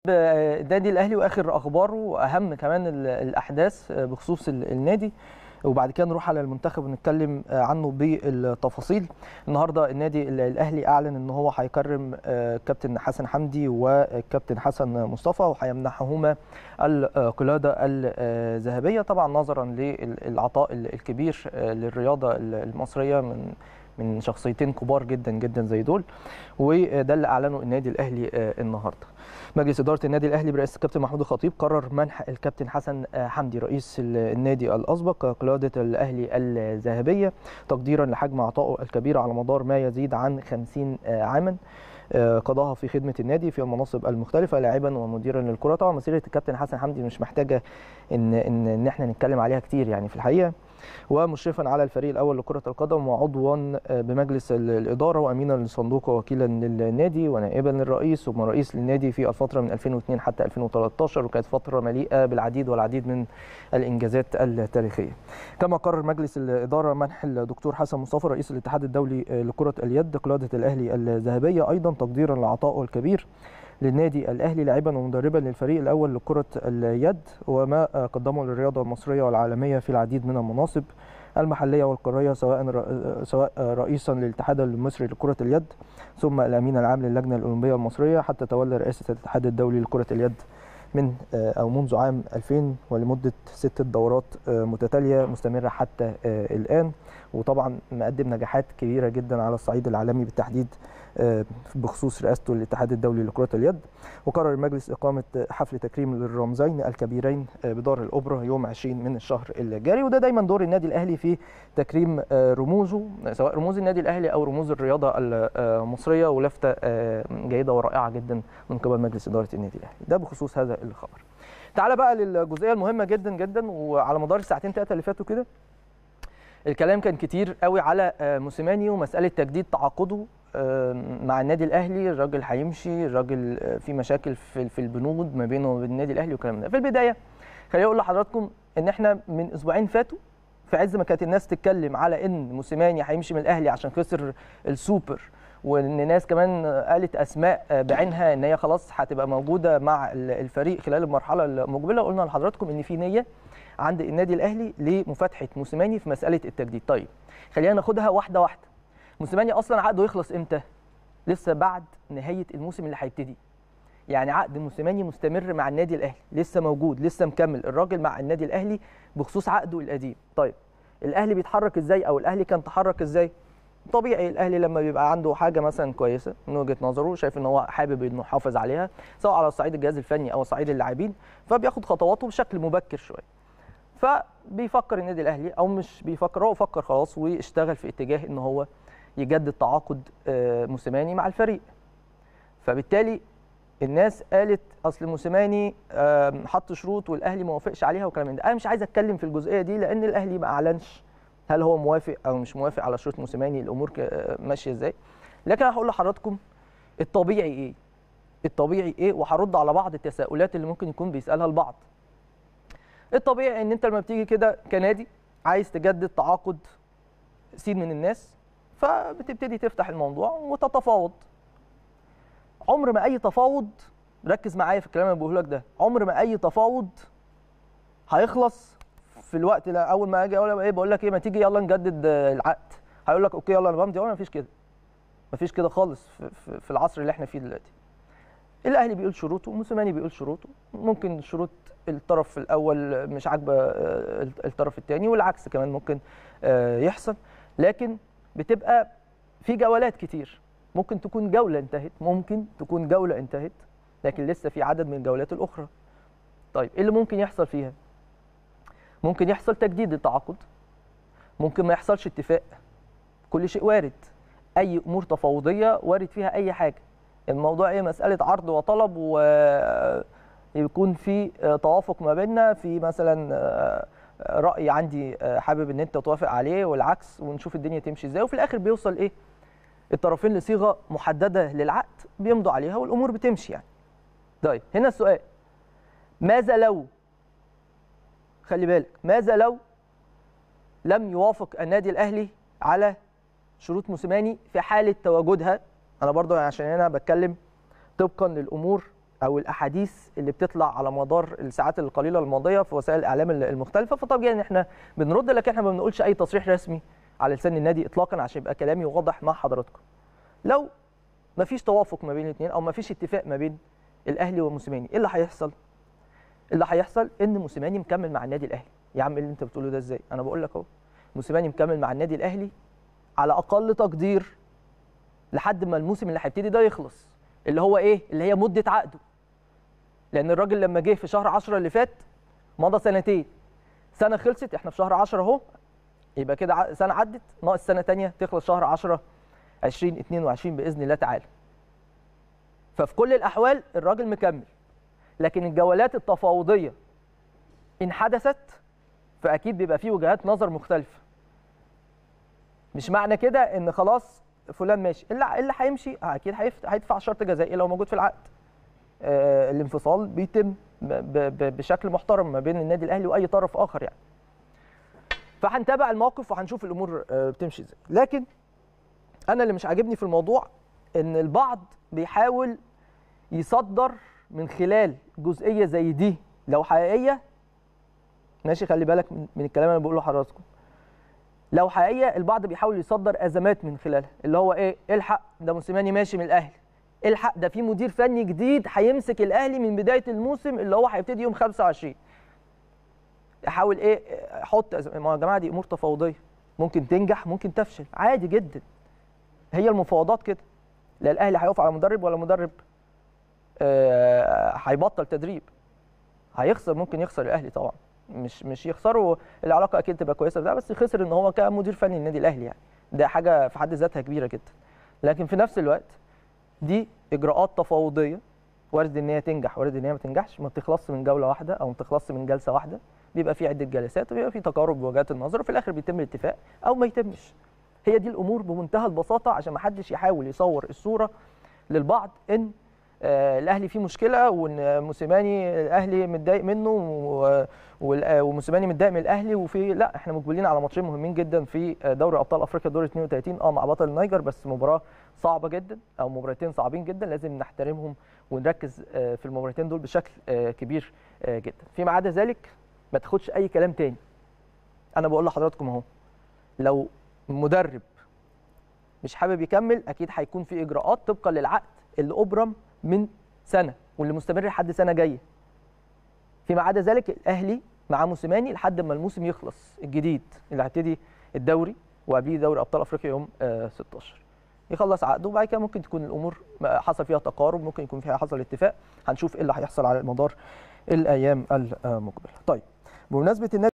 النادي الاهلي واخر اخباره واهم كمان ال- الاحداث بخصوص ال- النادي وبعد كده نروح على المنتخب ونتكلم عنه بالتفاصيل النهارده النادي ال- الاهلي اعلن ان هو هيكرم آه، كابتن حسن حمدي وكابتن حسن مصطفى وهيمنحهما القلاده الذهبيه طبعا نظرا للعطاء ال- الكبير آه، للرياضه ال- المصريه من من شخصيتين كبار جدا جدا زي دول وده اللي اعلنه النادي الاهلي آه، النهارده مجلس اداره النادي الاهلي برئاسه الكابتن محمود الخطيب قرر منح الكابتن حسن آه، حمدي رئيس ال- النادي الاسبق قلاده الاهلي الذهبيه تقديرا لحجم عطائه الكبير على مدار ما يزيد عن 50 آه، عاما آه، قضاها في خدمه النادي في المناصب المختلفه لاعبا ومديرا للكره طبعا مسيره الكابتن حسن حمدي مش محتاجه ان ان ان احنا نتكلم عليها كتير يعني في الحقيقه ومشرفا على الفريق الاول لكره القدم وعضوا بمجلس ال- الاداره وامينا للصندوق ووكيلا للنادي ونائبا للرئيس ثم رئيس للنادي في الفتره من 2002 حتى 2013 وكانت فتره مليئه بالعديد والعديد من الانجازات التاريخيه. كما قرر مجلس الاداره منح الدكتور حسن مصطفى رئيس الاتحاد الدولي لكره اليد قلاده الاهلي الذهبيه ايضا تقديرا لعطائه الكبير للنادي الاهلي لاعبا ومدربا للفريق الاول لكره اليد وما قدمه للرياضه المصريه والعالميه في العديد من المناصب المحليه والقاريه سواء ر- سواء رئيسا للاتحاد المصري لكره اليد ثم الامين العام للجنه الاولمبيه المصريه حتى تولى رئاسه الاتحاد الدولي لكره اليد من او منذ عام 2000 ولمده ست دورات متتاليه مستمره حتى الان وطبعا مقدم نجاحات كبيره جدا على الصعيد العالمي بالتحديد بخصوص رئاسته للاتحاد الدولي لكره اليد وقرر المجلس اقامه حفل تكريم للرمزين الكبيرين بدار الاوبرا يوم 20 من الشهر الجاري وده دايما دور النادي الاهلي في تكريم رموزه سواء رموز النادي الاهلي او رموز الرياضه المصريه ولفته جيده ورائعه جدا من قبل مجلس اداره النادي الاهلي ده بخصوص هذا الخبر تعال بقى للجزئيه المهمه جدا جدا وعلى مدار الساعتين ثلاثه اللي فاتوا كده الكلام كان كتير قوي على موسيماني ومساله تجديد تعاقده مع النادي الاهلي الراجل هيمشي الراجل في مشاكل في في البنود ما بينه وبين النادي الاهلي والكلام ده في البدايه خليني اقول لحضراتكم ان احنا من اسبوعين فاتوا في عز ما كانت الناس تتكلم على ان موسيماني هيمشي من الاهلي عشان خسر السوبر وان ناس كمان قالت اسماء بعينها ان هي خلاص هتبقى موجوده مع الفريق خلال المرحله المقبله قلنا لحضراتكم ان في نيه عند النادي الاهلي لمفاتحه موسيماني في مساله التجديد طيب خلينا ناخدها واحده واحده موسيماني اصلا عقده يخلص امتى لسه بعد نهايه الموسم اللي هيبتدي يعني عقد موسيماني مستمر مع النادي الاهلي لسه موجود لسه مكمل الراجل مع النادي الاهلي بخصوص عقده القديم طيب الاهلي بيتحرك ازاي او الاهلي كان تحرك ازاي طبيعي الاهلي لما بيبقى عنده حاجه مثلا كويسه من وجهه نظره شايف ان هو حابب انه يحافظ عليها سواء على صعيد الجهاز الفني او صعيد اللاعبين فبياخد خطواته بشكل مبكر شويه فبيفكر النادي الاهلي او مش بيفكر هو فكر خلاص واشتغل في اتجاه ان هو يجدد تعاقد موسيماني مع الفريق فبالتالي الناس قالت اصل موسيماني حط شروط والاهلي ما وافقش عليها وكلام من ده انا مش عايز اتكلم في الجزئيه دي لان الاهلي ما اعلنش هل هو موافق او مش موافق على شروط موسيماني الامور ماشيه ازاي لكن انا هقول لحضراتكم الطبيعي ايه الطبيعي ايه وهرد على بعض التساؤلات اللي ممكن يكون بيسالها البعض الطبيعي ان انت لما بتيجي كده كنادي عايز تجدد تعاقد سين من الناس فبتبتدي تفتح الموضوع وتتفاوض عمر ما اي تفاوض ركز معايا في الكلام اللي بقوله لك ده عمر ما اي تفاوض هيخلص في الوقت ده اول ما اجي اقول ايه بقول لك ايه ما تيجي يلا نجدد العقد هيقول لك اوكي يلا انا بمضي ما فيش كده ما فيش كده خالص في, في, في العصر اللي احنا فيه دلوقتي الاهلي بيقول شروطه موسيماني بيقول شروطه ممكن شروط الطرف الاول مش عاجبه الطرف الثاني والعكس كمان ممكن يحصل لكن بتبقى في جولات كتير ممكن تكون جوله انتهت ممكن تكون جوله انتهت لكن لسه في عدد من الجولات الاخرى طيب ايه اللي ممكن يحصل فيها ممكن يحصل تجديد التعاقد ممكن ما يحصلش اتفاق كل شيء وارد اي امور تفاوضيه وارد فيها اي حاجه الموضوع ايه مساله عرض وطلب ويكون في توافق ما بيننا في مثلا راي عندي حابب ان انت توافق عليه والعكس ونشوف الدنيا تمشي ازاي وفي الاخر بيوصل ايه الطرفين لصيغه محدده للعقد بيمضوا عليها والامور بتمشي يعني طيب هنا السؤال ماذا لو خلي بالك ماذا لو لم يوافق النادي الاهلي على شروط موسيماني في حاله تواجدها انا برضو عشان هنا بتكلم طبقا للامور او الاحاديث اللي بتطلع على مدار الساعات القليله الماضيه في وسائل الاعلام المختلفه فطبيعي ان احنا بنرد لكن احنا ما بنقولش اي تصريح رسمي على لسان النادي اطلاقا عشان يبقى كلامي واضح مع حضراتكم لو ما فيش توافق ما بين الاثنين او ما فيش اتفاق ما بين الاهلي وموسيماني ايه اللي هيحصل اللي هيحصل ان موسيماني مكمل مع النادي الاهلي يا عم اللي انت بتقوله ده ازاي انا بقول لك اهو موسيماني مكمل مع النادي الاهلي على اقل تقدير لحد ما الموسم اللي هيبتدي ده يخلص اللي هو ايه اللي هي مده عقده لان الراجل لما جه في شهر 10 اللي فات مضى سنتين سنه خلصت احنا في شهر 10 اهو يبقى كده سنه عدت ناقص سنه ثانيه تخلص شهر 10 2022 باذن الله تعالى ففي كل الاحوال الراجل مكمل لكن الجولات التفاوضيه ان حدثت فاكيد بيبقى فيه وجهات نظر مختلفه مش معنى كده ان خلاص فلان ماشي اللي اللي هيمشي اكيد هيدفع شرط جزائي لو موجود في العقد آه الانفصال بيتم بشكل محترم ما بين النادي الاهلي واي طرف اخر يعني فهنتابع الموقف وهنشوف الامور آه بتمشي ازاي لكن انا اللي مش عاجبني في الموضوع ان البعض بيحاول يصدر من خلال جزئيه زي دي لو حقيقيه ماشي خلي بالك من الكلام اللي بقوله لحضراتكم لو حقيقيه البعض بيحاول يصدر ازمات من خلالها اللي هو ايه الحق ده موسيماني ماشي من الاهلي الحق ده في مدير فني جديد هيمسك الاهلي من بدايه الموسم اللي هو هيبتدي يوم 25 يحاول ايه حط ما يا جماعه دي امور تفاوضيه ممكن تنجح ممكن تفشل عادي جدا هي المفاوضات كده لا الاهلي هيقف على مدرب ولا مدرب هيبطل آه تدريب هيخسر ممكن يخسر الاهلي طبعا مش مش يخسروا العلاقه اكيد تبقى كويسه ده بس خسر ان هو كمدير فني النادي الاهلي يعني ده حاجه في حد ذاتها كبيره جدا لكن في نفس الوقت دي اجراءات تفاوضيه وارد ان هي تنجح وارد ان هي ما تنجحش ما بتخلصش من جوله واحده او ما بتخلصش من جلسه واحده بيبقى في عده جلسات وبيبقى في تقارب بوجهات النظر وفي الاخر بيتم الاتفاق او ما يتمش هي دي الامور بمنتهى البساطه عشان ما حدش يحاول يصور الصوره للبعض ان آه الاهلي فيه مشكله وان موسيماني الاهلي متضايق منه وموسيماني متضايق من الاهلي وفي لا احنا مقبلين على ماتشين مهمين جدا في دوري ابطال افريقيا دور 32 اه مع بطل النيجر بس مباراه صعبه جدا او مباراتين صعبين جدا لازم نحترمهم ونركز آه في المباراتين دول بشكل آه كبير جدا فيما عدا ذلك ما تاخدش اي كلام تاني انا بقول لحضراتكم اهو لو مدرب مش حابب يكمل اكيد هيكون في اجراءات طبقا للعقد اللي ابرم من سنه واللي مستمر لحد سنه جايه فيما عدا ذلك الاهلي مع موسيماني لحد ما الموسم يخلص الجديد اللي هيبتدي الدوري وقبليه دوري ابطال افريقيا يوم آه 16 يخلص عقده وبعد كده ممكن تكون الامور حصل فيها تقارب ممكن يكون فيها حصل اتفاق هنشوف ايه اللي هيحصل على مدار الايام المقبله طيب بمناسبه النادي